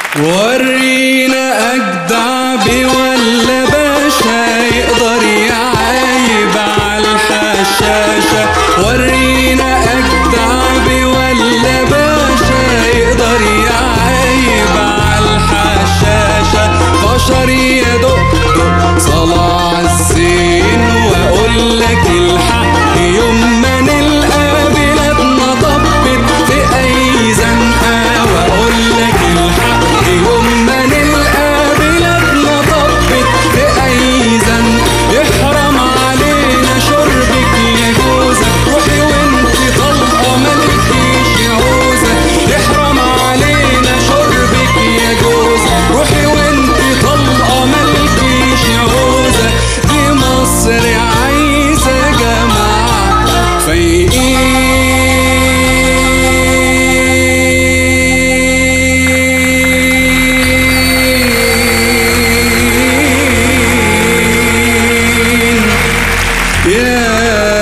ورينا أجدع بولا باشا يقدر يعايب على الحشاشة ورينا أجدع بولا باشا يقدر يعايب على الحشاشة بشر يدق دق صلاة الزين وأقول لك الحق يوم ما نلقى بلادنا ضبت في أي زنقة وأقول لك الحق يوم ما نلقى بلادنا ضبت في أي زنقة يحرم علينا شربك يا جوزة روحي وانت طلقة مالكيش عوزة يحرم علينا شربك يا جوزة روحي وانت طلقة مالكيش عوزة دي مصر عايزة جماعة فايقين يا